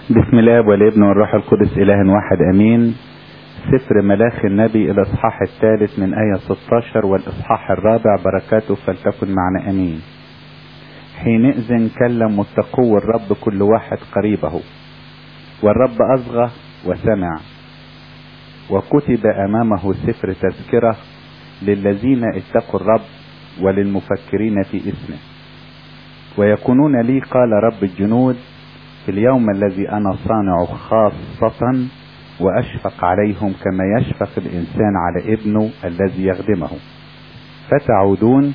بسم الله والابن والروح القدس إله واحد أمين سفر ملاخ النبي الإصحاح الثالث من آية 16 والإصحاح الرابع بركاته فلتكن معنا أمين حينئذ كلم متقو الرب كل واحد قريبه والرب أصغى وسمع وكتب أمامه سفر تذكرة للذين اتقوا الرب وللمفكرين في اسمه ويكونون لي قال رب الجنود في اليوم الذي أنا صانع خاصة وأشفق عليهم كما يشفق الإنسان على ابنه الذي يخدمه فتعودون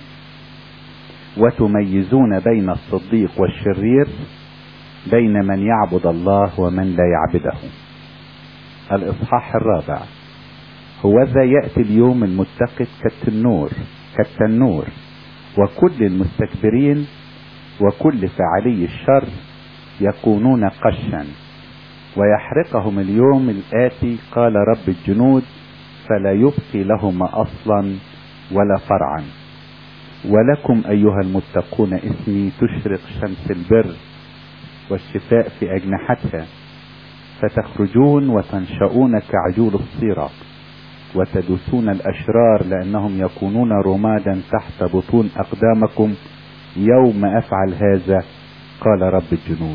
وتميزون بين الصديق والشرير بين من يعبد الله ومن لا يعبده الإصحاح الرابع هوذا يأتي اليوم المتقد كالتنور كالتنور وكل المستكبرين وكل فاعلي الشر يكونون قشا ويحرقهم اليوم الآتي قال رب الجنود فلا يبقي لهما أصلا ولا فرعا ولكم أيها المتقون اسمي تشرق شمس البر والشفاء في أجنحتها فتخرجون وتنشؤون كعجول الصيرة وتدوسون الأشرار لأنهم يكونون رمادا تحت بطون أقدامكم يوم أفعل هذا قال رب الجنود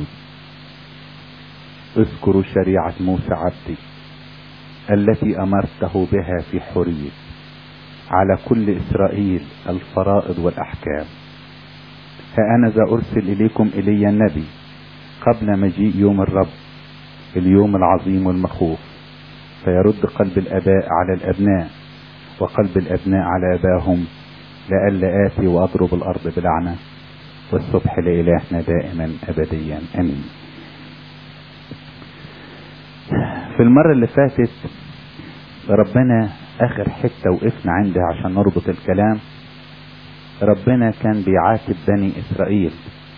اذكروا شريعة موسى عبدي التي أمرته بها في حرية على كل إسرائيل الفرائض والأحكام ها أنا ذا أرسل إليكم إلي النبي قبل مجيء يوم الرب اليوم العظيم المخوف فيرد قلب الآباء على الأبناء وقلب الأبناء على أباهم لئلا آتي وأضرب الأرض بلعنة والصبح لإلهنا دائما أبديا أمين في المرة اللي فاتت ربنا آخر حتة وقفنا عندها عشان نربط الكلام ربنا كان بيعاتب بني إسرائيل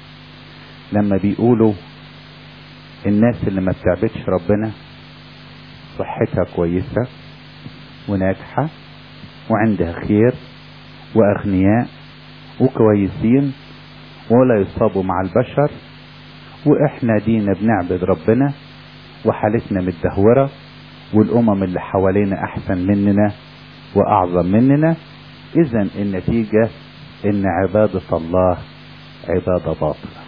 لما بيقولوا الناس اللي ما بتعبدش ربنا صحتها كويسة وناجحة وعندها خير وأغنياء وكويسين ولا يصابوا مع البشر وإحنا دينا بنعبد ربنا وحالتنا متدهورة والأمم اللي حوالينا أحسن مننا وأعظم مننا إذا النتيجة إن عبادة الله عبادة باطلة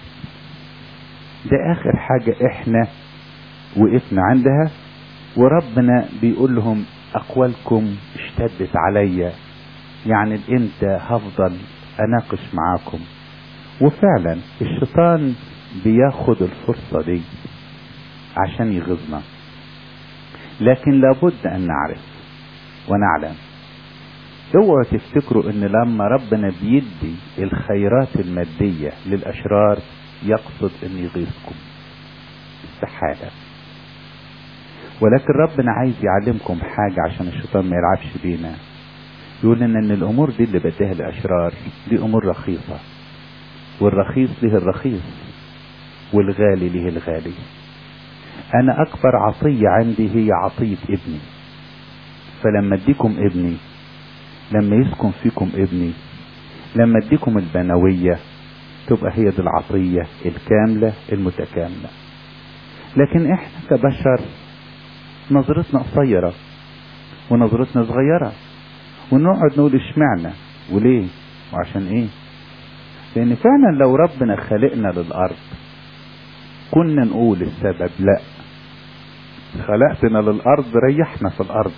ده آخر حاجة إحنا وقفنا عندها وربنا بيقول لهم أقوالكم اشتدت عليا يعني الإمتى هفضل أناقش معاكم وفعلا الشيطان بياخد الفرصة دي عشان يغيظنا لكن لابد ان نعرف ونعلم اوعوا تفتكروا ان لما ربنا بيدي الخيرات المادية للاشرار يقصد ان يغيظكم استحالة ولكن ربنا عايز يعلمكم حاجة عشان الشيطان ما يلعبش بينا يقول لنا ان الامور دي اللي بديها الاشرار دي امور رخيصة والرخيص له الرخيص والغالي له الغالي انا اكبر عطية عندي هي عطية ابني فلما اديكم ابني لما يسكن فيكم ابني لما اديكم البنوية تبقى هي دي العطية الكاملة المتكاملة لكن احنا كبشر نظرتنا قصيرة ونظرتنا صغيرة ونقعد نقول اشمعنى وليه وعشان ايه لان فعلا لو ربنا خلقنا للارض كنا نقول السبب لا خلقتنا للارض ريحنا في الارض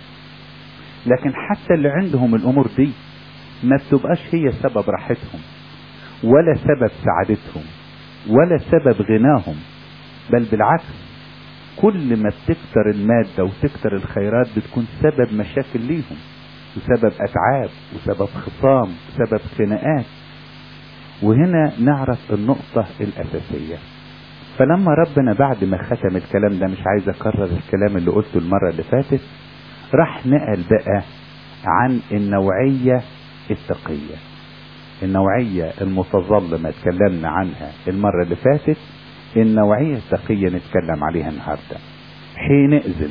لكن حتى اللي عندهم الامور دي ما بتبقاش هي سبب راحتهم ولا سبب سعادتهم ولا سبب غناهم بل بالعكس كل ما بتكتر المادة وتكتر الخيرات بتكون سبب مشاكل ليهم وسبب اتعاب وسبب خصام وسبب خناقات وهنا نعرف النقطة الأساسية فلما ربنا بعد ما ختم الكلام ده مش عايز اكرر الكلام اللي قلته المرة اللي فاتت راح نقل بقى عن النوعية التقية النوعية المتظلمة اتكلمنا عنها المرة اللي فاتت النوعية التقية نتكلم عليها النهاردة حينئذ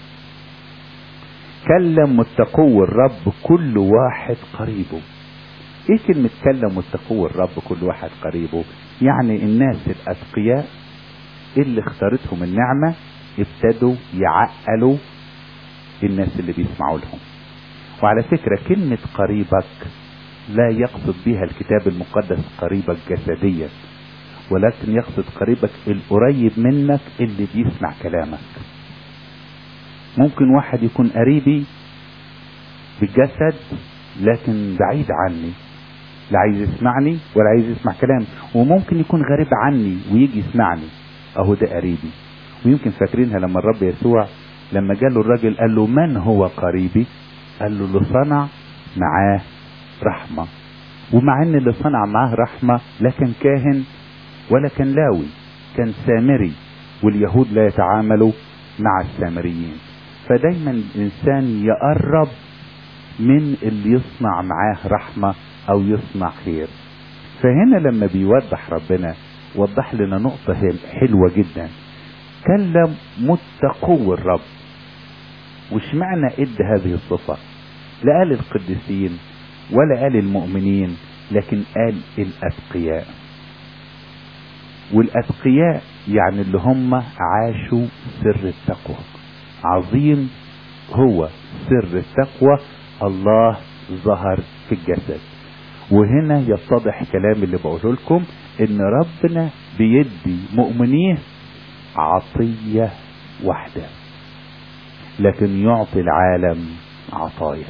كلم متقو الرب كل واحد قريبه ايه كلمة كلم متقو الرب كل واحد قريبه يعني الناس الاتقياء اللي اختارتهم النعمة ابتدوا يعقلوا الناس اللي بيسمعوا لهم وعلى فكرة كلمة قريبك لا يقصد بها الكتاب المقدس قريبك جسديا ولكن يقصد قريبك القريب منك اللي بيسمع كلامك ممكن واحد يكون قريبي بالجسد لكن بعيد عني لا عايز يسمعني ولا عايز يسمع كلامي وممكن يكون غريب عني ويجي يسمعني اهو ده قريبي ويمكن فاكرينها لما الرب يسوع لما جاله الراجل قال له من هو قريبي قال له اللي صنع معاه رحمة ومع ان اللي صنع معاه رحمة لا كان كاهن ولا كان لاوي كان سامري واليهود لا يتعاملوا مع السامريين فدايما الانسان يقرب من اللي يصنع معاه رحمة او يصنع خير فهنا لما بيوضح ربنا وضح لنا نقطة حلوة جدا كلم متقو الرب وش معنى ادى هذه الصفة لا قال القديسين ولا قال المؤمنين لكن قال الاتقياء والاتقياء يعني اللي هم عاشوا سر التقوى عظيم هو سر التقوى الله ظهر في الجسد وهنا يتضح كلام اللي بقوله لكم ان ربنا بيدي مؤمنيه عطية واحدة لكن يعطي العالم عطايا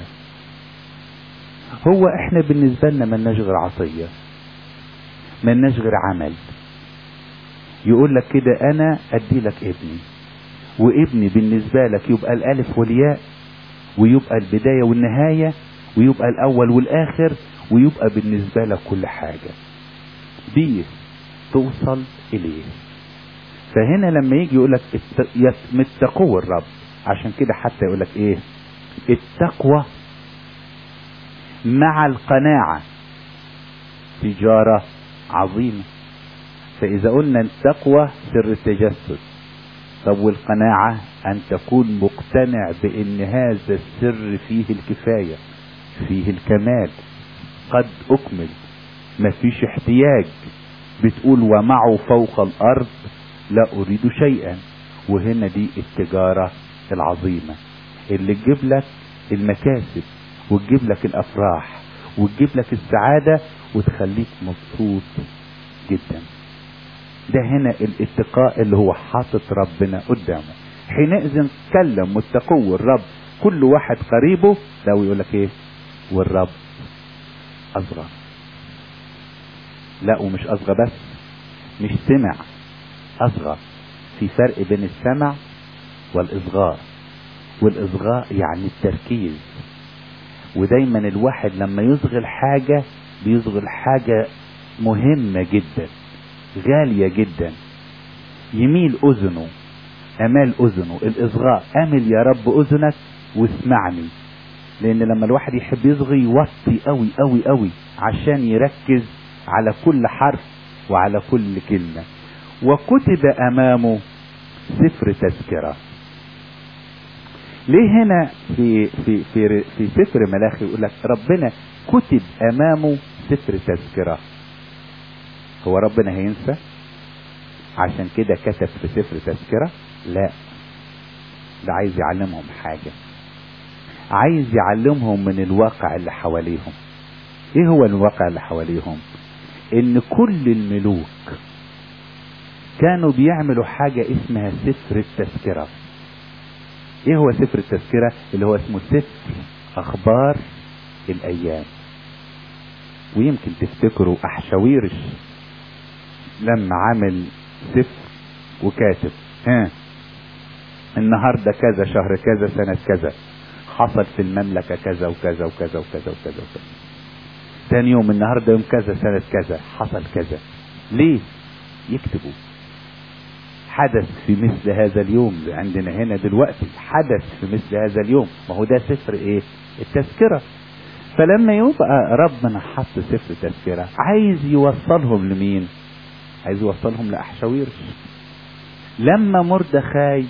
هو احنا بالنسبة لنا ملناش غير عطية ملناش غير عمل يقول لك كده انا ادي لك ابني وابني بالنسبة لك يبقى الالف والياء ويبقى البداية والنهاية ويبقى الاول والاخر ويبقى بالنسبة لك كل حاجة بيه توصل اليه فهنا لما يجي يقول لك متقوا الرب عشان كده حتى يقول لك ايه التقوى مع القناعة تجارة عظيمة فإذا قلنا التقوى سر التجسد طب والقناعة أن تكون مقتنع بأن هذا السر فيه الكفاية فيه الكمال قد أكمل مفيش احتياج بتقول ومعه فوق الأرض لا أريد شيئا وهنا دي التجارة العظيمة اللي تجيب لك المكاسب وتجيب لك الأفراح وتجيب لك السعادة وتخليك مبسوط جدا ده هنا الاتقاء اللي هو حاطط ربنا قدامه حينئذ كلم متقو الرب كل واحد قريبه لو يقول لك ايه والرب اصغى لا ومش اصغى بس مش سمع اصغى في فرق بين السمع والاصغاء والاصغاء يعني التركيز ودايما الواحد لما يصغي حاجة بيصغي حاجة مهمة جدا غالية جدا يميل اذنه امال اذنه الاصغاء امل يا رب اذنك واسمعني لان لما الواحد يحب يصغي يوطي قوي قوي قوي عشان يركز على كل حرف وعلى كل كلمة وكتب امامه سفر تذكرة ليه هنا في في في في سفر ملاخي يقول لك ربنا كتب امامه سفر تذكره هو ربنا هينسى عشان كده كتب في سفر تذكرة لا ده عايز يعلمهم حاجة عايز يعلمهم من الواقع اللي حواليهم ايه هو الواقع اللي حواليهم ان كل الملوك كانوا بيعملوا حاجة اسمها سفر التذكرة ايه هو سفر التذكرة اللي هو اسمه سفر اخبار الايام ويمكن تفتكروا احشاويرش لما عامل سفر وكاتب ها النهارده كذا شهر كذا سنة كذا حصل في المملكة كذا وكذا وكذا وكذا وكذا وكذا تاني يوم النهارده يوم كذا سنة كذا حصل كذا ليه يكتبوا حدث في مثل هذا اليوم عندنا هنا دلوقتي حدث في مثل هذا اليوم ما هو ده سفر ايه التذكرة فلما يبقى ربنا حط سفر تذكرة عايز يوصلهم لمين عايز يوصلهم لأحشاويرش لما مردخاي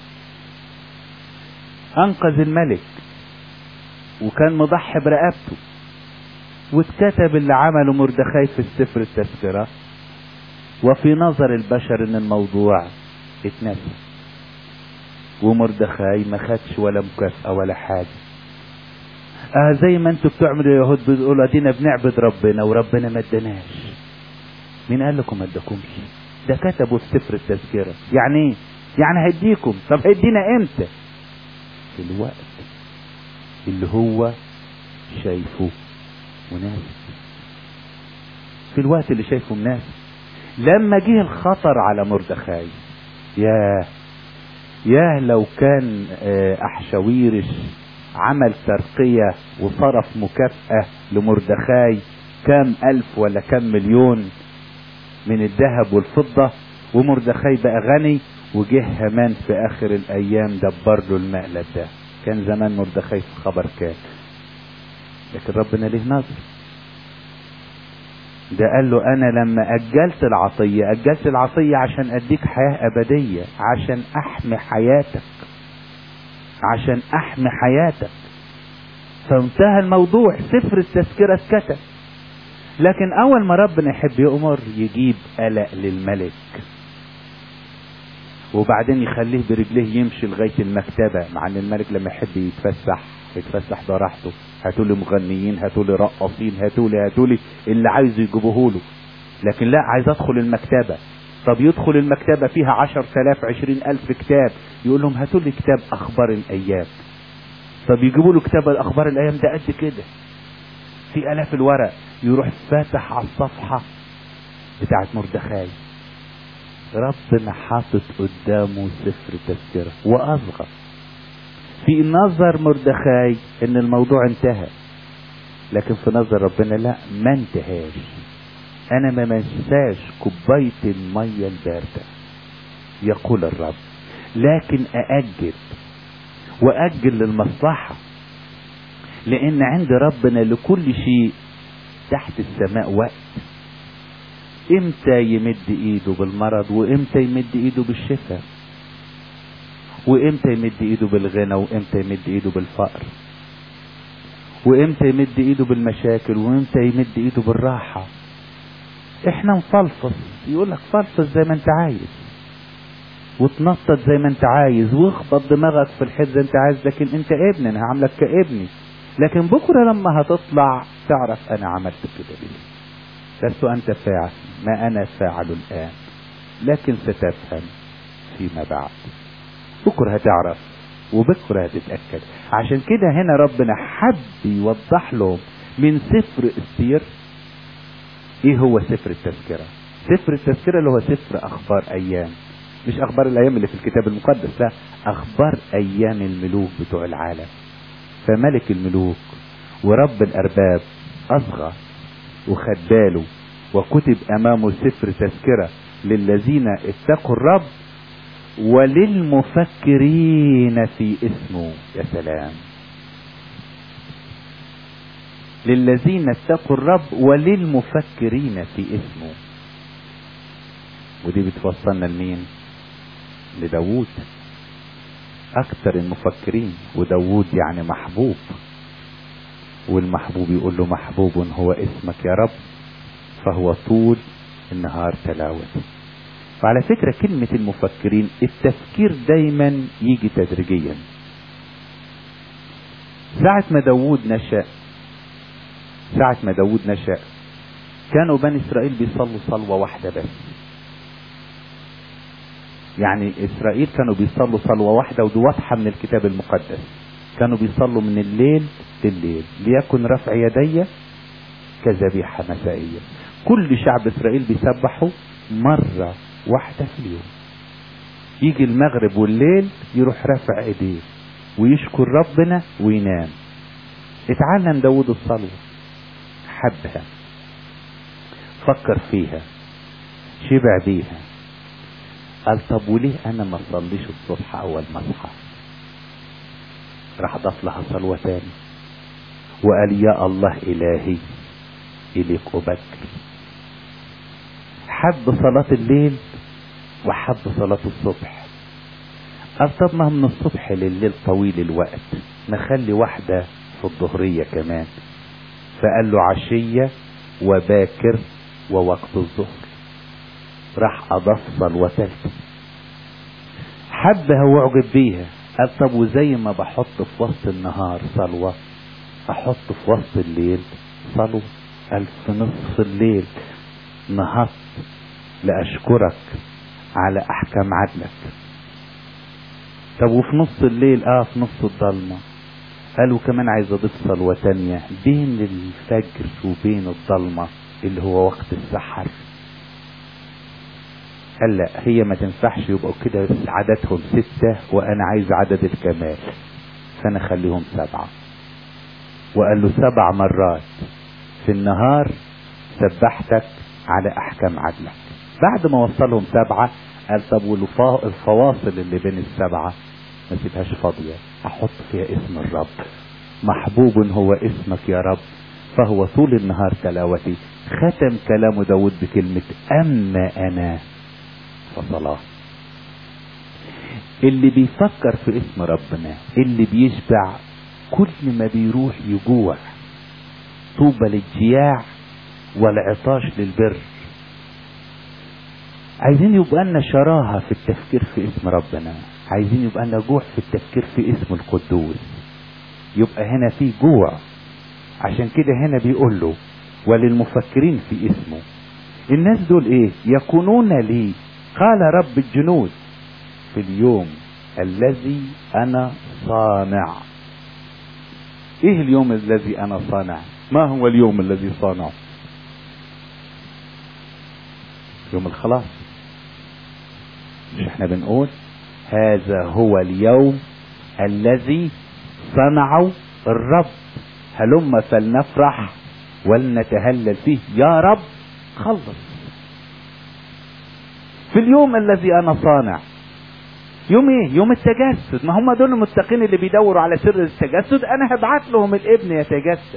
أنقذ الملك وكان مضحي برقبته واتكتب اللي عمله مردخاي في السفر التذكرة وفي نظر البشر ان الموضوع اتنسى ومردخاي ما خدش ولا مكافأة ولا حاجة اه زي ما انتوا بتعملوا يا يهود بتقولوا ادينا بنعبد ربنا وربنا ما اداناش مين قال لكم ما اداكمش ده كتبوا في سفر التذكرة يعني ايه يعني هيديكم طب هيدينا امتى في الوقت اللي هو شايفه مناسب في الوقت اللي شايفه مناسب لما جه الخطر على مردخاي ياه ياه لو كان احشاويرش عمل ترقية وصرف مكافأة لمردخاي كام ألف ولا كام مليون من الذهب والفضة ومردخاي بقى غني وجه همان في آخر الأيام دبر له المقلب ده كان زمان مردخاي في خبر كان لكن ربنا ليه نظر ده قال له انا لما اجلت العطية اجلت العطية عشان اديك حياة ابدية عشان احمي حياتك عشان احمي حياتك فانتهى الموضوع سفر التذكرة اتكتب لكن اول ما ربنا يحب يؤمر يجيب قلق للملك وبعدين يخليه برجليه يمشي لغاية المكتبة مع ان الملك لما يحب يتفسح يتفسح براحته هاتوا لي مغنيين هاتوا لي رقاصين هاتوا لي هاتوا لي اللي عايزه يجيبوه له لكن لا عايز ادخل المكتبة طب يدخل المكتبة فيها عشر تلاف عشرين الف كتاب يقول لهم هاتوا لي كتاب اخبار الايام طب يجيبوا له كتاب الاخبار الايام ده قد كده في الاف الورق يروح فاتح على الصفحة بتاعت مردخاي ربنا حاطط قدامه سفر تذكرة واصغر في نظر مردخاي ان الموضوع انتهى لكن في نظر ربنا لا ما انتهاش انا ما منساش كوباية المية الباردة يقول الرب لكن اأجل واجل للمصلحة لان عند ربنا لكل شيء تحت السماء وقت امتى يمد ايده بالمرض وامتى يمد ايده بالشفاء وامتى يمد ايده بالغنى وامتى يمد ايده بالفقر وامتى يمد ايده بالمشاكل وامتى يمد ايده بالراحة احنا نفلفص يقول لك فلفص زي ما انت عايز وتنطط زي ما انت عايز واخبط دماغك في الحيط زي انت عايز لكن انت ابني انا هعملك كابني لكن بكرة لما هتطلع تعرف انا عملت كده ليه لست انت فاعل ما انا فاعل الان لكن ستفهم فيما بعد بكرة هتعرف وبكرة هتتأكد عشان كده هنا ربنا حب يوضح لهم من سفر السير ايه هو سفر التذكرة سفر التذكرة اللي هو سفر اخبار ايام مش اخبار الايام اللي في الكتاب المقدس لا اخبار ايام الملوك بتوع العالم فملك الملوك ورب الارباب اصغى وخد باله وكتب امامه سفر تذكرة للذين اتقوا الرب وللمفكرين في اسمه يا سلام للذين اتقوا الرب وللمفكرين في اسمه ودي بتوصلنا لمين لداوود اكثر المفكرين وداوود يعني محبوب والمحبوب يقول له محبوب هو اسمك يا رب فهو طول النهار تلاوته وعلى فكرة كلمة المفكرين التفكير دايما يجي تدريجيا ساعة ما داوود نشأ ساعة ما داوود نشأ كانوا بني إسرائيل بيصلوا صلوة واحدة بس يعني إسرائيل كانوا بيصلوا صلوة واحدة ودي واضحة من الكتاب المقدس كانوا بيصلوا من الليل لليل ليكن رفع يدي كذبيحة مسائية كل شعب إسرائيل بيسبحوا مرة واحدة في اليوم يجي المغرب والليل يروح رافع ايديه ويشكر ربنا وينام اتعلم داود الصلوة حبها فكر فيها شبع بيها قال طب وليه انا ما اصليش الصبح اول ما اصحى راح ضاف لها صلوة تاني وقال يا الله الهي اليك ابكر حب صلاة الليل وحب صلاة الصبح قال طب ما من الصبح لليل طويل الوقت نخلي واحدة في الظهرية كمان فقال له عشية وباكر ووقت الظهر راح أضاف صلوة ثالثة حبها واعجب بيها قال طب وزي ما بحط في وسط النهار صلوة احط في وسط الليل صلوة قال في نصف الليل نهضت لاشكرك على احكام عدلك طب وفي نص الليل اه في نص الضلمة قالوا كمان عايز اضيف صلوة تانية بين الفجر وبين الضلمة اللي هو وقت السحر قال لا هي ما تنفعش يبقوا كده عددهم ستة وانا عايز عدد الكمال فانا خليهم سبعة وقال له سبع مرات في النهار سبحتك على احكام عدلك بعد ما وصلهم سبعة قال طب والفواصل اللي بين السبعة ما سيبهاش فاضية احط فيها اسم الرب محبوب هو اسمك يا رب فهو طول النهار تلاوتي ختم كلام داود بكلمة اما انا فصلاة اللي بيفكر في اسم ربنا اللي بيشبع كل ما بيروح يجوع طوبى للجياع والعطاش للبر عايزين يبقى لنا شراهة في التفكير في اسم ربنا عايزين يبقى لنا جوع في التفكير في اسم القدوس يبقى هنا في جوع عشان كده هنا بيقول له وللمفكرين في اسمه الناس دول ايه يكونون لي قال رب الجنود في اليوم الذي انا صانع ايه اليوم الذي انا صانع ما هو اليوم الذي صانعه يوم الخلاص مش احنا بنقول هذا هو اليوم الذي صنعه الرب هلم فلنفرح ولنتهلل فيه يا رب خلص في اليوم الذي انا صانع يوم ايه يوم التجسد ما هم دول المتقين اللي بيدوروا على سر التجسد انا هبعت لهم الابن يتجسد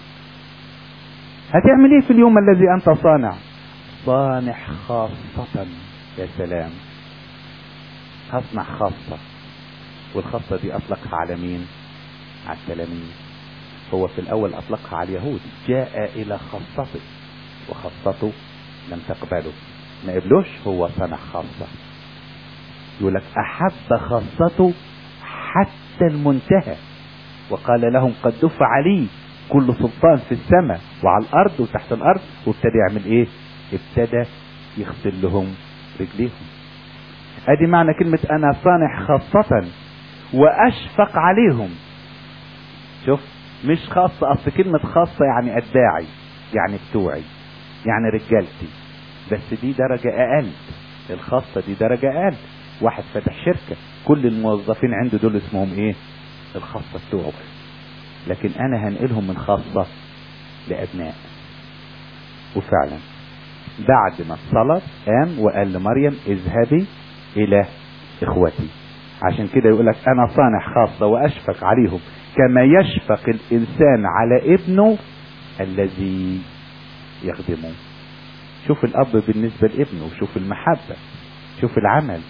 هتعمل ايه في اليوم الذي انت صانع صانع خاصة يا سلام هصنع خاصة والخاصة دي اطلقها على مين على التلاميذ هو في الاول اطلقها على اليهود جاء الى خاصته وخاصته لم تقبله ما قبلوش هو صنع خاصة يقول لك احب خاصته حتى المنتهى وقال لهم قد دفع لي كل سلطان في السماء وعلى الارض وتحت الارض وابتدى يعمل ايه ابتدى يغسل لهم رجليهم ادي معنى كلمة انا صانع خاصة واشفق عليهم شوف مش خاصة اصل كلمة خاصة يعني اتباعي يعني بتوعي يعني رجالتي بس دي درجة اقل الخاصة دي درجة اقل واحد فتح شركة كل الموظفين عنده دول اسمهم ايه الخاصة بتوعه لكن انا هنقلهم من خاصة لابناء وفعلا بعد ما اتصلت قام وقال لمريم اذهبي الى اخوتي عشان كده يقول لك انا صانع خاصة واشفق عليهم كما يشفق الانسان على ابنه الذي يخدمه شوف الاب بالنسبة لابنه شوف المحبة شوف العمل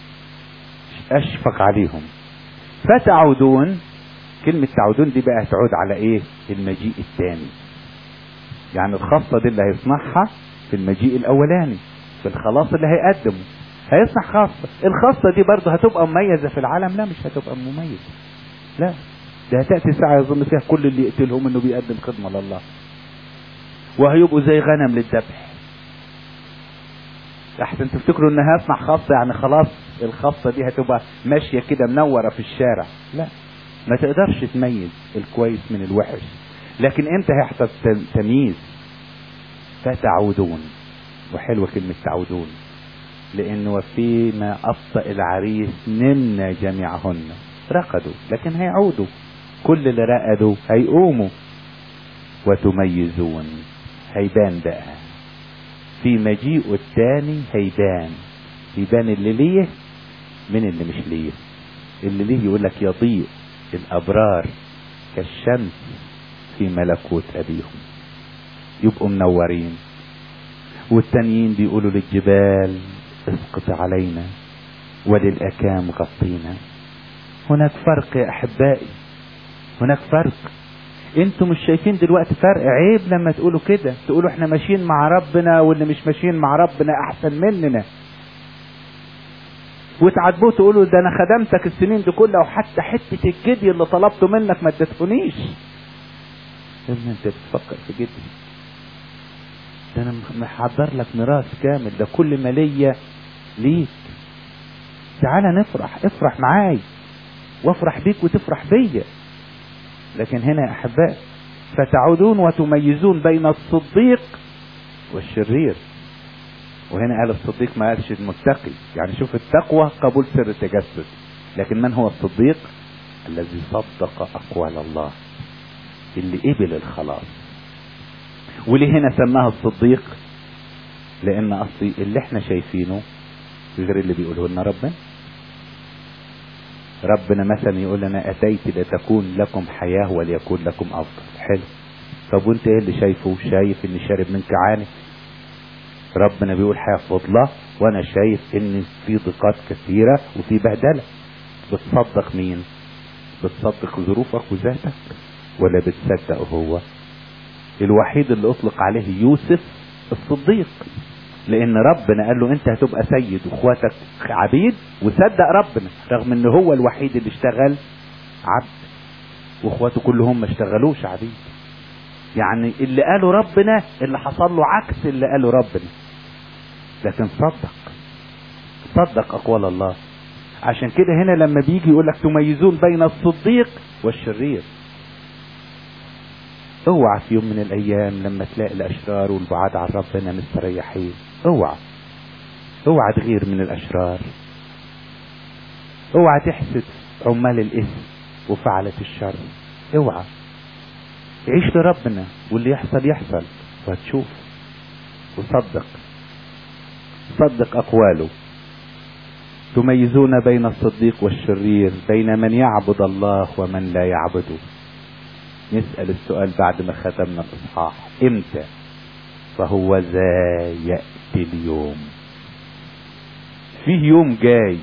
اشفق عليهم فتعودون كلمة تعودون دي بقى تعود على ايه المجيء الثاني يعني الخاصة دي اللي هيصنعها في المجيء الاولاني في الخلاص اللي هيقدمه هيصنع خاصة الخاصة دي برضه هتبقى مميزة في العالم لا مش هتبقى مميزة لا ده هتأتي ساعة يظن فيها كل اللي يقتلهم انه بيقدم خدمة لله وهيبقوا زي غنم للذبح احسن تفتكروا انها هيصنع خاصة يعني خلاص الخاصة دي هتبقى ماشية كده منورة في الشارع لا ما تقدرش تميز الكويس من الوحش لكن امتى هيحصل تمييز فتعودون وحلوة كلمة تعودون لانه فيما ابطأ العريس نمنا جميعهن رقدوا لكن هيعودوا كل اللي رقدوا هيقوموا وتميزون هيبان بقى في مجيء التاني هيبان يبان اللي ليه من اللي مش ليه اللي ليه يقول لك يضيء الابرار كالشمس في ملكوت ابيهم يبقوا منورين والتانيين بيقولوا للجبال اسقط علينا وللاكام غطينا هناك فرق يا احبائي هناك فرق انتوا مش شايفين دلوقتي فرق عيب لما تقولوا كده تقولوا احنا ماشيين مع ربنا واللي مش ماشيين مع ربنا احسن مننا وتعاتبوه تقولوا ده انا خدمتك السنين دي كلها وحتى حته الجدي اللي طلبته منك ما اديتهونيش يا ابني انت بتفكر في جدي ده انا محضر لك ميراث كامل ده كل ما ليا ليك تعالى نفرح افرح معاي وافرح بيك وتفرح بيا لكن هنا يا احباء فتعودون وتميزون بين الصديق والشرير وهنا قال الصديق ما قالش المتقي يعني شوف التقوى قبول سر التجسد لكن من هو الصديق الذي صدق اقوال الله اللي قبل الخلاص وليه هنا سماها الصديق لان اصلي اللي احنا شايفينه غير اللي بيقوله لنا ربنا ربنا مثلا يقول لنا اتيت لتكون لكم حياه وليكون لكم افضل حلو طب وانت ايه اللي شايفه شايف اني شارب منك عاني ربنا بيقول حياه فضله وانا شايف ان في ضيقات كثيره وفي بهدله بتصدق مين بتصدق ظروفك وذاتك ولا بتصدقه هو الوحيد اللي اطلق عليه يوسف الصديق لان ربنا قال له انت هتبقى سيد واخواتك عبيد وصدق ربنا رغم ان هو الوحيد اللي اشتغل عبد واخواته كلهم ما اشتغلوش عبيد يعني اللي قاله ربنا اللي حصل له عكس اللي قاله ربنا لكن صدق صدق اقوال الله عشان كده هنا لما بيجي يقول لك تميزون بين الصديق والشرير اوعى في يوم من الايام لما تلاقي الاشرار والبعاد عن ربنا مستريحين اوعى اوعى تغير من الاشرار اوعى تحسد عمال الاثم وفعلة الشر اوعى عيش لربنا واللي يحصل يحصل وهتشوف وصدق صدق اقواله تميزون بين الصديق والشرير بين من يعبد الله ومن لا يعبده نسأل السؤال بعد ما ختمنا الإصحاح إمتى فهو ذا يأتي اليوم فيه يوم جاي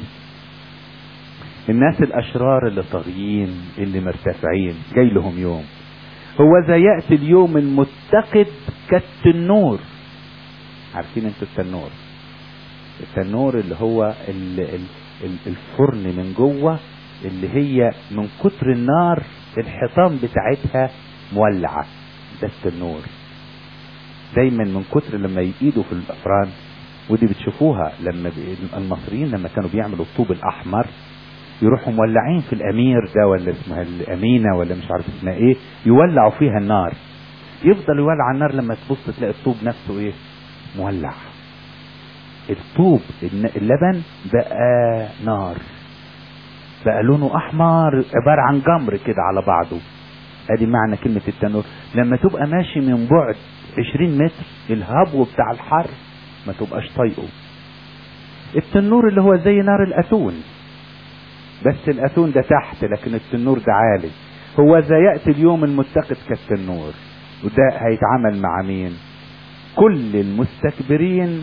الناس الأشرار اللي طاغيين اللي مرتفعين جاي لهم يوم هو ذا يأتي اليوم المتقد كالتنور عارفين انتوا التنور التنور اللي هو ال ال ال الفرن من جوه اللي هي من كتر النار الحيطان بتاعتها مولعة ده التنور دايما من كتر لما يقيدوا في الافران ودي بتشوفوها لما المصريين لما كانوا بيعملوا الطوب الاحمر يروحوا مولعين في الامير ده ولا اسمها الامينه ولا مش عارف اسمها ايه يولعوا فيها النار يفضل يولع النار لما تبص تلاقي الطوب نفسه ايه مولع الطوب اللبن بقى نار بقى لونه احمر عبارة عن جمر كده على بعضه ادي معنى كلمة التنور لما تبقى ماشي من بعد عشرين متر الهبو بتاع الحر ما تبقاش طايقه التنور اللي هو زي نار الاتون بس الاتون ده تحت لكن التنور ده عالي هو ذا يأتي اليوم المتقد كالتنور وده هيتعامل مع مين كل المستكبرين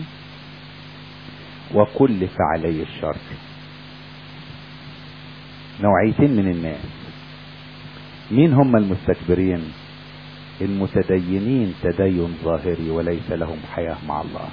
وكل فعلي الشر نوعيتين من الناس مين هم المستكبرين المتدينين تدين ظاهري وليس لهم حياة مع الله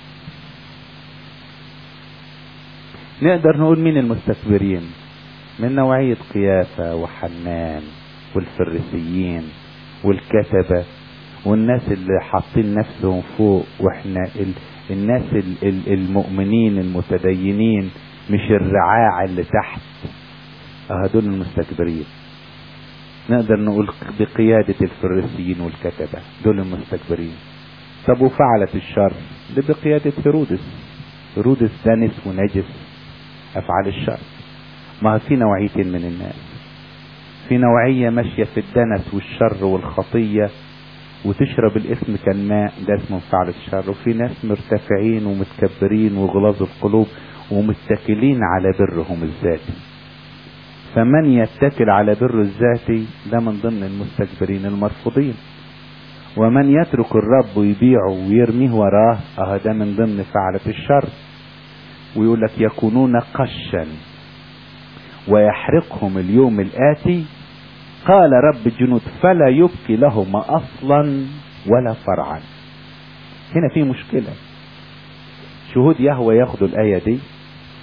نقدر نقول مين المستكبرين من نوعية قيافة وحنان والفريسيين والكتبة والناس اللي حاطين نفسهم فوق واحنا ال... الناس ال... ال... المؤمنين المتدينين مش الرعاع اللي تحت اه دول المستكبرين نقدر نقول بقيادة الفريسيين والكتبة دول المستكبرين طب وفعلت الشر ده بقيادة هيرودس هيرودس دنس ونجس أفعال الشر ما في نوعيتين من الناس في نوعية ماشية في الدنس والشر والخطية وتشرب الاسم كالماء ده اسمه فعل الشر وفي ناس مرتفعين ومتكبرين وغلاظ القلوب ومتكلين على برهم الذاتي فمن يتكل على بر الذاتي ده من ضمن المستكبرين المرفوضين ومن يترك الرب ويبيعه ويرميه وراه اه ده من ضمن فعلة الشر ويقول لك يكونون قشا ويحرقهم اليوم الآتي قال رب الجنود فلا يبقي لهما أصلا ولا فرعا هنا في مشكلة شهود يهوى ياخدوا الآية دي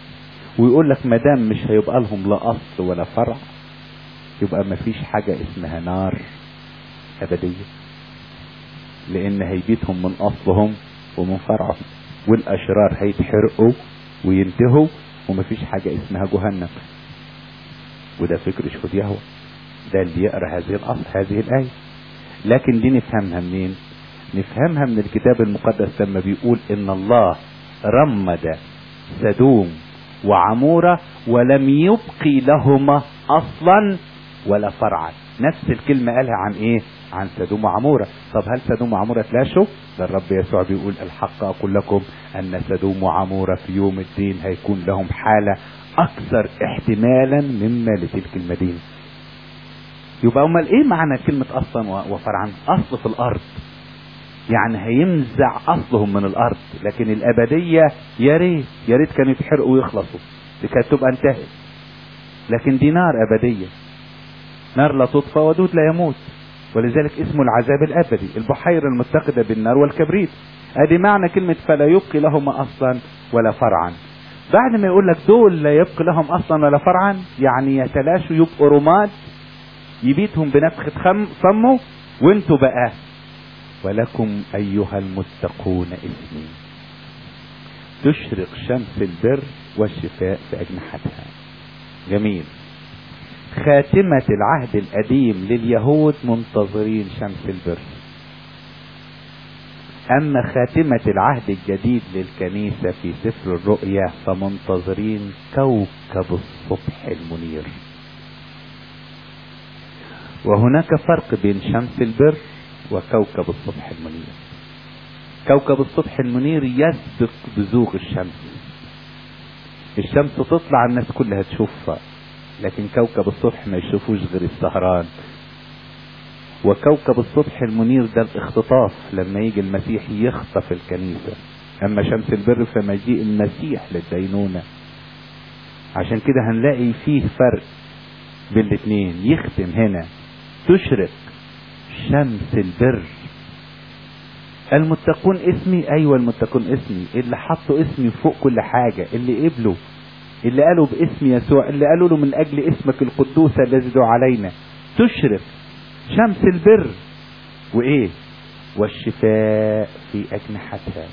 ويقول لك ما دام مش هيبقى لهم لا اصل ولا فرع يبقى ما فيش حاجة اسمها نار ابدية لان هيبيتهم من اصلهم ومن فرعهم والاشرار هيتحرقوا وينتهوا ومفيش حاجة اسمها جهنم وده فكر شهود يهوه ده اللي يقرا هذه الاصل هذه الايه لكن دي نفهمها منين نفهمها من الكتاب المقدس لما بيقول ان الله رمد سدوم وعمورة ولم يبقي لهما اصلا ولا فرعا نفس الكلمة قالها عن ايه عن سدوم وعمورة طب هل سدوم وعمورة تلاشوا ده الرب يسوع بيقول الحق اقول لكم ان سدوم وعمورة في يوم الدين هيكون لهم حالة اكثر احتمالا مما لتلك المدينة يبقى امال ايه معنى كلمة اصلا وفرعا اصل في الارض يعني هينزع اصلهم من الارض لكن الابدية يا ريت يا ريت كانوا يتحرقوا ويخلصوا دي كانت تبقى انتهت لكن دي نار ابدية نار لا تطفى ودود لا يموت ولذلك اسمه العذاب الابدي البحيرة المتقدة بالنار والكبريت ادي معنى كلمة فلا يبقي لهما اصلا ولا فرعا بعد ما يقول لك دول لا يبقي لهم اصلا ولا فرعا يعني يتلاشوا يبقوا رماد يبيتهم بنفخة خم فمه وانتوا بقى ولكم ايها المتقون اسمي تشرق شمس البر والشفاء في اجنحتها جميل خاتمة العهد القديم لليهود منتظرين شمس البر اما خاتمة العهد الجديد للكنيسة في سفر الرؤيا فمنتظرين كوكب الصبح المنير وهناك فرق بين شمس البر وكوكب الصبح المنير كوكب الصبح المنير يسبق بزوغ الشمس الشمس تطلع الناس كلها تشوفها لكن كوكب الصبح ما يشوفوش غير السهران وكوكب الصبح المنير ده الاختطاف لما يجي المسيح يخطف الكنيسة اما شمس البر فمجيء المسيح للدينونة عشان كده هنلاقي فيه فرق بين الاثنين يختم هنا تشرق شمس البر المتقون اسمي ايوه المتقون اسمي اللي حطوا اسمي فوق كل حاجة اللي قبلوا اللي قالوا باسم يسوع اللي قالوا له من اجل اسمك القدوس الذي دعا علينا تشرق شمس البر وايه والشفاء في اجنحتها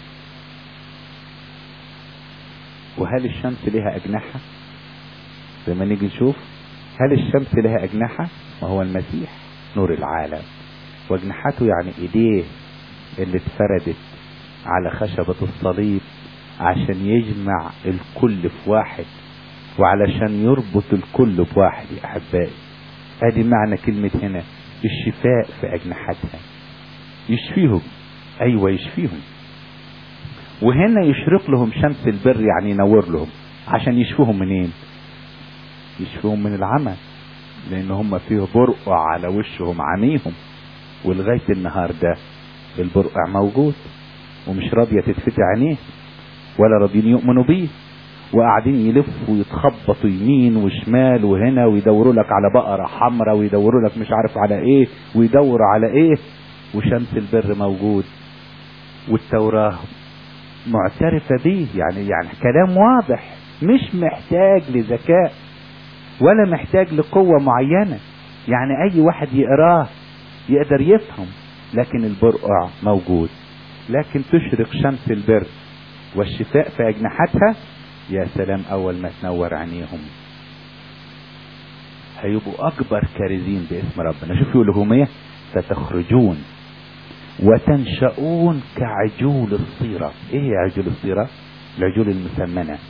وهل الشمس لها اجنحة زي ما نيجي نشوف هل الشمس لها اجنحة ما هو المسيح نور العالم واجنحته يعني ايديه اللي اتفردت على خشبة الصليب عشان يجمع الكل في واحد وعلشان يربط الكل بواحد يا احبائي ادي معنى كلمة هنا الشفاء في اجنحتها يشفيهم ايوه يشفيهم وهنا يشرق لهم شمس البر يعني ينور لهم عشان يشفوهم منين يشفوهم من العمى لان هم فيه برقع على وشهم عميهم ولغاية النهار ده البرقع موجود ومش راضية تتفتح عينيه ولا راضيين يؤمنوا بيه وقاعدين يلفوا ويتخبطوا يمين وشمال وهنا ويدوروا لك على بقرة حمراء ويدوروا لك مش عارف على ايه ويدوروا على ايه وشمس البر موجود والتوراة معترفة بيه يعني يعني كلام واضح مش محتاج لذكاء ولا محتاج لقوة معينة يعني اي واحد يقراه يقدر يفهم لكن البرقع موجود لكن تشرق شمس البر والشفاء في اجنحتها يا سلام اول ما تنور عينيهم هيبقوا اكبر كارزين باسم ربنا شوف يقول لهم ايه فتخرجون وتنشؤون كعجول الصيرة ايه هي عجول الصيرة العجول المسمنة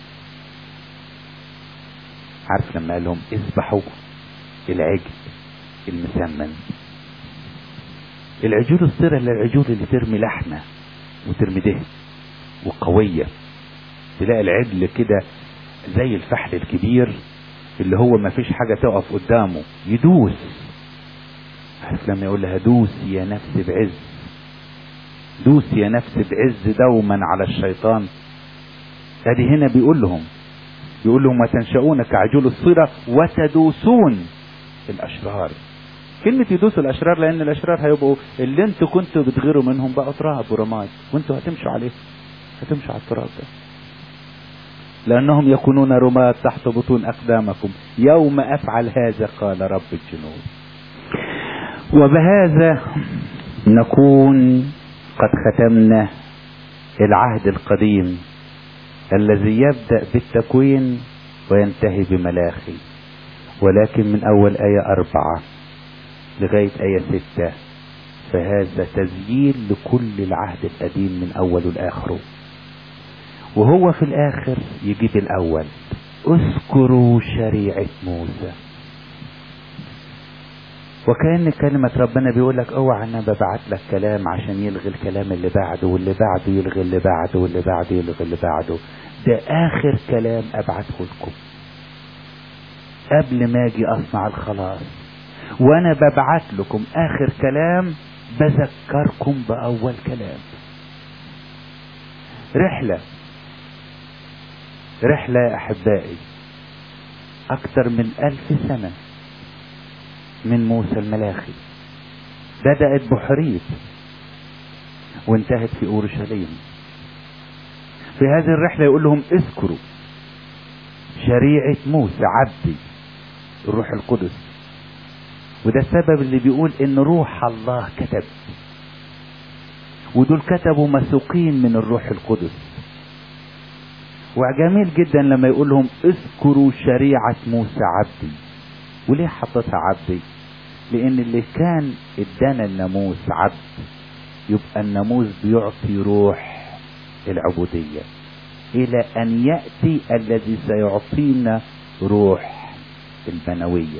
عارف لما قال لهم اذبحوا العجل المسمن العجول الصيرة اللي العجول اللي ترمي لحمة وترمي دهن وقوية تلاقي العجل كده زي الفحل الكبير اللي هو ما فيش حاجة تقف قدامه يدوس عارف لما يقول لها دوس يا نفس بعز دوس يا نفس بعز دوما على الشيطان ادي هنا بيقول لهم يقول لهم وتنشؤون كعجول الصيرة وتدوسون الاشرار كلمة يدوسوا الاشرار لان الاشرار هيبقوا اللي انتوا كنتوا بتغيروا منهم بقوا تراب ورماد وانتوا هتمشوا عليه هتمشوا على التراب ده لأنهم يكونون رماة تحت بطون أقدامكم يوم أفعل هذا قال رب الجنود وبهذا نكون قد ختمنا العهد القديم الذي يبدأ بالتكوين وينتهي بملاخي ولكن من أول آية أربعة لغاية آية ستة فهذا تسجيل لكل العهد القديم من أول لآخره وهو في الآخر يجيب الأول اذكروا شريعة موسى وكأن كلمة ربنا بيقول لك اوعى انا ببعت لك كلام عشان يلغي الكلام اللي بعده واللي بعده يلغي اللي بعده واللي بعده يلغي اللي بعده ده اخر كلام ابعته لكم قبل ما اجي اصنع الخلاص وانا ببعت لكم اخر كلام بذكركم باول كلام رحلة رحلة يا احبائي اكتر من الف سنة من موسى الملاخي بدأت بحريب وانتهت في اورشليم في هذه الرحلة يقول لهم اذكروا شريعة موسى عبدي الروح القدس وده السبب اللي بيقول ان روح الله كتب ودول كتبوا مسوقين من الروح القدس وجميل جدا لما يقول لهم اذكروا شريعة موسى عبدي وليه حطيتها عبدي لان اللي كان ادانا الناموس عبد يبقى الناموس بيعطي روح العبودية الى ان يأتي الذي سيعطينا روح البنوية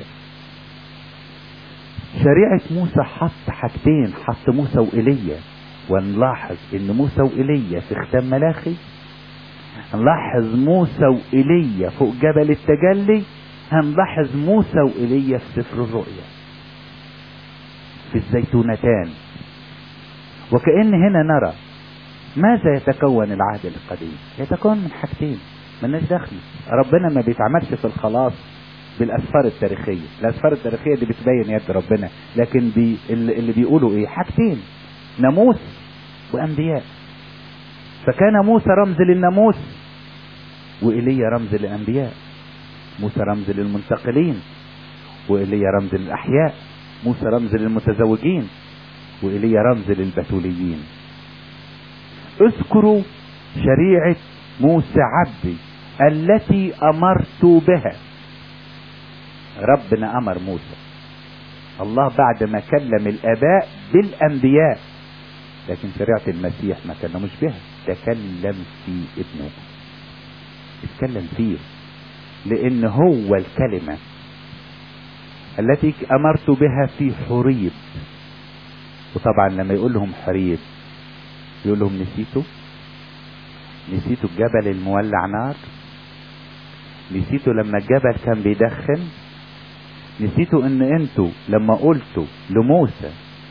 شريعة موسى حط حاجتين حط موسى وإيليا ونلاحظ ان موسى وإيليا في ختام ملاخي نلاحظ موسى وإيليا فوق جبل التجلي هنلاحظ موسى وإيليا في سفر الرؤيا في الزيتونتان وكأن هنا نرى ماذا يتكون العهد القديم يتكون من حاجتين ملناش دخل ربنا ما بيتعملش في الخلاص بالاسفار التاريخيه الاسفار التاريخيه دي بتبين يد ربنا لكن بي اللي بيقولوا ايه حاجتين ناموس وانبياء فكان موسى رمز للناموس وإيليا رمز للأنبياء موسى رمز للمنتقلين وإيليا رمز للأحياء موسى رمز للمتزوجين وإيليا رمز للبتوليين اذكروا شريعة موسى عبدي التي أمرت بها ربنا أمر موسى الله بعد ما كلم الآباء بالأنبياء لكن شريعة المسيح ما كلموش بها تكلم في ابنه اتكلم فيه لان هو الكلمة التي امرت بها في حريب وطبعا لما يقول لهم حريب يقول لهم نسيتوا نسيتوا الجبل المولع نار نسيتوا لما الجبل كان بيدخن نسيتوا ان انتوا لما قلتوا لموسى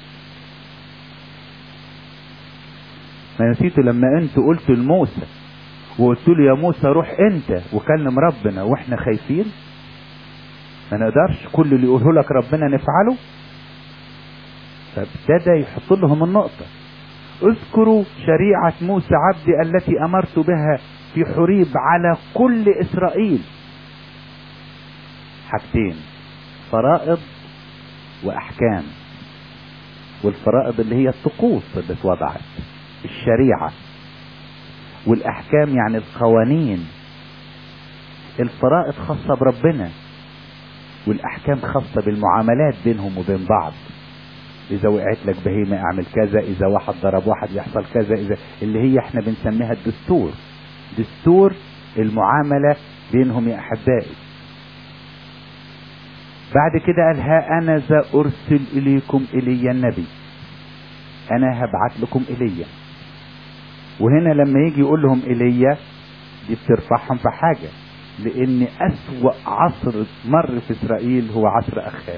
ما نسيتوا لما انتوا قلتوا لموسى وقلت له يا موسى روح انت وكلم ربنا واحنا خايفين ما نقدرش كل اللي يقوله لك ربنا نفعله فابتدى يحط لهم النقطة اذكروا شريعة موسى عبدي التي امرت بها في حريب على كل اسرائيل حاجتين فرائض واحكام والفرائض اللي هي الطقوس اللي اتوضعت الشريعة والاحكام يعني القوانين الفرائض خاصة بربنا والاحكام خاصة بالمعاملات بينهم وبين بعض اذا وقعت لك بهيمة اعمل كذا اذا واحد ضرب واحد يحصل كذا اذا اللي هي احنا بنسميها الدستور دستور المعاملة بينهم يا احبائي بعد كده قال ها انا ذا ارسل اليكم الي النبي انا هبعت لكم ايليا وهنا لما يجي يقول لهم ايليا دي بترفعهم في حاجه لان اسوا عصر مر في اسرائيل هو عصر اخاب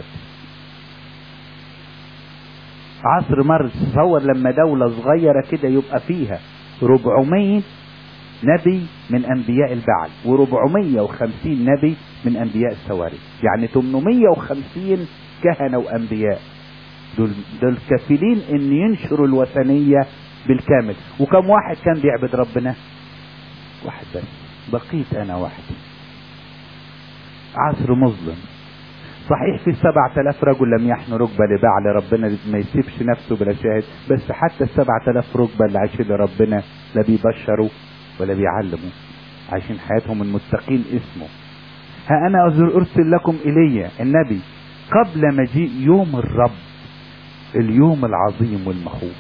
عصر مر تصور لما دولة صغيرة كده يبقى فيها 400 نبي من انبياء البعل و450 نبي من انبياء السواري يعني 850 كهنة وانبياء دول دول كفيلين ان ينشروا الوثنية بالكامل وكم واحد كان بيعبد ربنا واحد بس بقيت انا وحدي عصر مظلم صحيح في سبعة آلاف رجل لم يحنوا ركبة لبعل ربنا ما يسيبش نفسه بلا شاهد بس حتى السبعة آلاف ركبة اللي عايشين لربنا لا بيبشروا ولا بيعلموا عايشين حياتهم المتقين اسمه ها أنا أرسل لكم إلي النبي قبل مجيء يوم الرب اليوم العظيم والمخوف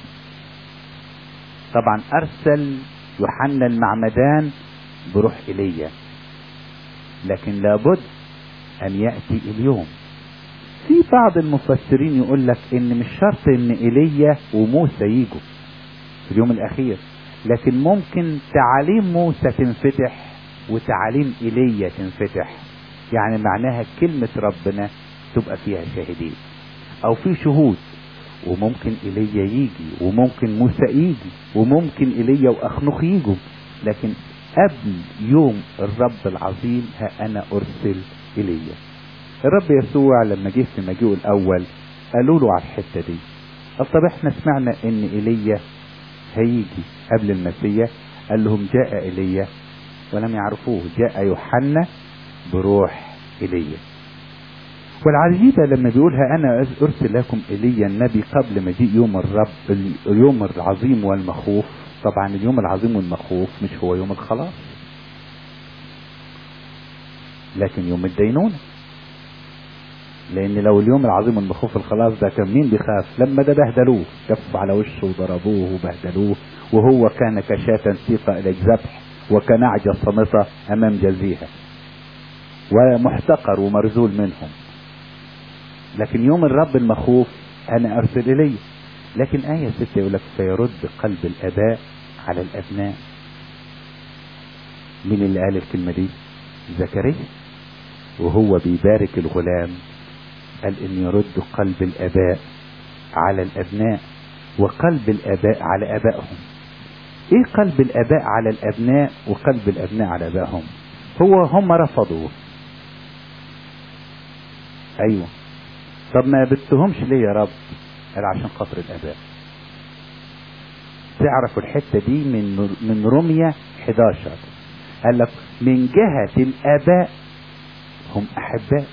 طبعا أرسل يوحنا المعمدان بروح إيليا لكن لابد أن يأتي اليوم في بعض المفسرين يقول لك إن مش شرط إن إيليا وموسى يجوا في اليوم الأخير لكن ممكن تعاليم موسى تنفتح وتعاليم ايليا تنفتح يعني معناها كلمة ربنا تبقى فيها شاهدين او في شهود وممكن ايليا يجي وممكن موسى يجي وممكن ايليا واخنوخ يجوا لكن قبل يوم الرب العظيم ها انا ارسل ايليا الرب يسوع لما جه في مجيئه الاول قالوا له على الحته دي طب احنا سمعنا ان ايليا هيجي قبل المسيح قال لهم جاء ايليا ولم يعرفوه جاء يوحنا بروح ايليا والعجيبه لما بيقولها انا ارسل لكم ايليا النبي قبل مجيء يوم الرب اليوم العظيم والمخوف طبعا اليوم العظيم والمخوف مش هو يوم الخلاص لكن يوم الدينونه لان لو اليوم العظيم المخوف الخلاص ده كان مين بيخاف لما ده بهدلوه كفوا على وشه وضربوه وبهدلوه وهو كان كشاة سيقة الى الذبح وكنعجة صامتة امام جزيها ومحتقر ومرزول منهم لكن يوم الرب المخوف انا ارسل الي لكن آية ستة يقول لك فيرد قلب الآباء على الأبناء مين اللي قال الكلمة دي؟ زكريا وهو بيبارك الغلام قال ان يرد قلب الاباء على الابناء وقلب الاباء على ابائهم ايه قلب الاباء على الابناء وقلب الابناء على ابائهم هو هم رفضوه ايوه طب ما بتهمش ليه يا رب قال عشان خاطر الاباء تعرفوا الحتة دي من من رمية 11 قال لك من جهة الآباء هم أحباء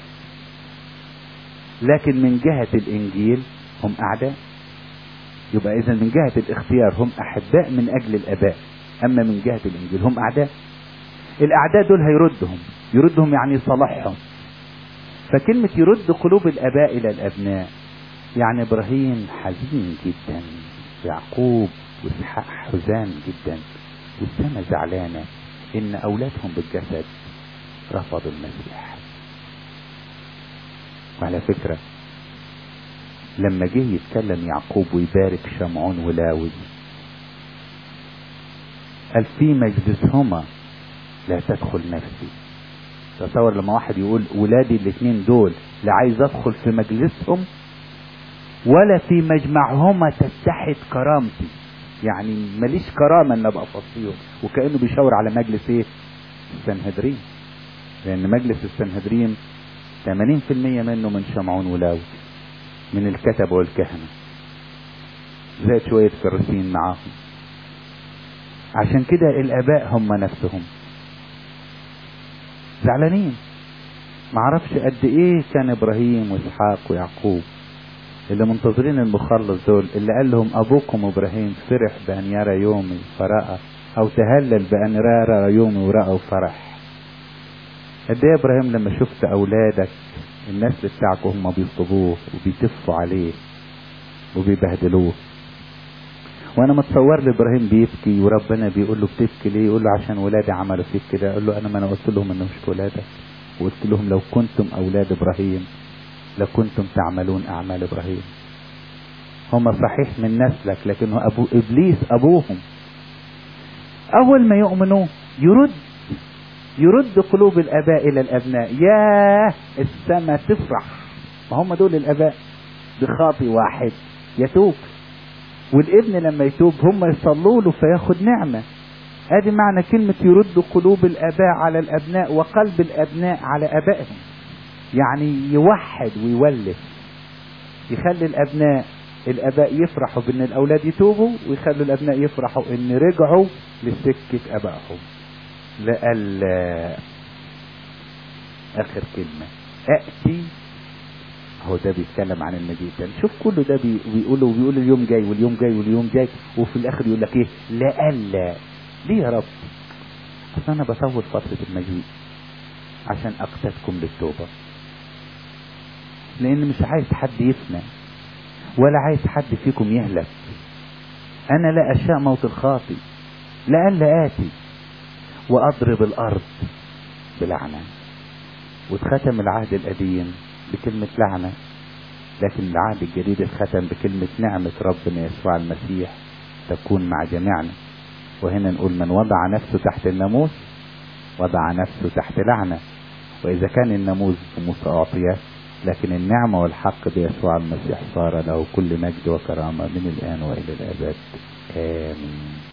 لكن من جهة الإنجيل هم أعداء يبقى إذا من جهة الاختيار هم أحباء من أجل الآباء أما من جهة الإنجيل هم أعداء الأعداء دول هيردهم يردهم يعني صالحهم فكلمة يرد قلوب الآباء إلى الأبناء يعني إبراهيم حزين جدا يعقوب وإسحاق حزان جدا والسماء زعلانة إن أولادهم بالجسد رفضوا المسيح وعلى فكرة لما جه يتكلم يعقوب ويبارك شمعون ولاوي قال في مجلسهما لا تدخل نفسي تصور لما واحد يقول ولادي الاثنين دول لا عايز ادخل في مجلسهم ولا في مجمعهما تتحد كرامتي يعني ماليش كرامة ان ابقى فصيل وكأنه بيشاور على مجلس ايه السنهدرين لان مجلس السنهدرين 80% منه من شمعون ولاوي من الكتب والكهنة زائد شوية فرسين معاهم عشان كده الاباء هم نفسهم زعلانين معرفش قد ايه كان ابراهيم واسحاق ويعقوب اللي منتظرين المخلص دول اللي قال لهم ابوكم ابراهيم فرح بان يرى يومي فرأى او تهلل بان يرى يومي ورأى فرح قد ايه ابراهيم لما شفت اولادك النسل بتاعكم هم بيصطبوه وبيتفوا عليه وبيبهدلوه وانا متصور لي ابراهيم بيبكي وربنا بيقول له بتبكي ليه يقول له عشان ولادي عملوا فيك كده يقول له انا ما انا قلت لهم انه مش ولادك وقلت لهم لو كنتم اولاد ابراهيم لكنتم تعملون اعمال ابراهيم هم صحيح من نسلك لكن ابو ابليس ابوهم اول ما يؤمنوا يرد يرد قلوب الاباء الى الابناء ياه السماء تفرح ما هم دول الاباء بخاطي واحد يتوب والابن لما يتوب هم يصلوا له فياخد نعمه ادي معنى كلمه يرد قلوب الاباء على الابناء وقلب الابناء على ابائهم يعني يوحد ويولف يخلي الابناء الاباء يفرحوا بان الاولاد يتوبوا ويخلوا الابناء يفرحوا ان رجعوا لسكه ابائهم لألا آخر كلمة أأتي هو ده بيتكلم عن المجيء الثاني شوف كله ده بي- بيقوله وبيقول اليوم جاي واليوم جاي واليوم جاي وفي الآخر يقول لك إيه لألا ليه يا رب أصل أنا بطول فترة المجيء عشان أقتدكم للتوبة لأن مش عايز حد يفنى ولا عايز حد فيكم يهلك أنا لا أشاء موت الخاطي لألا آتي وأضرب الأرض بلعنة واتختم العهد القديم بكلمة لعنة لكن العهد الجديد اتختم بكلمة نعمة ربنا يسوع المسيح تكون مع جميعنا وهنا نقول من وضع نفسه تحت الناموس وضع نفسه تحت لعنة وإذا كان الناموس بموسى أعطيه لكن النعمة والحق بيسوع المسيح صار له كل مجد وكرامة من الآن وإلى الأبد آمين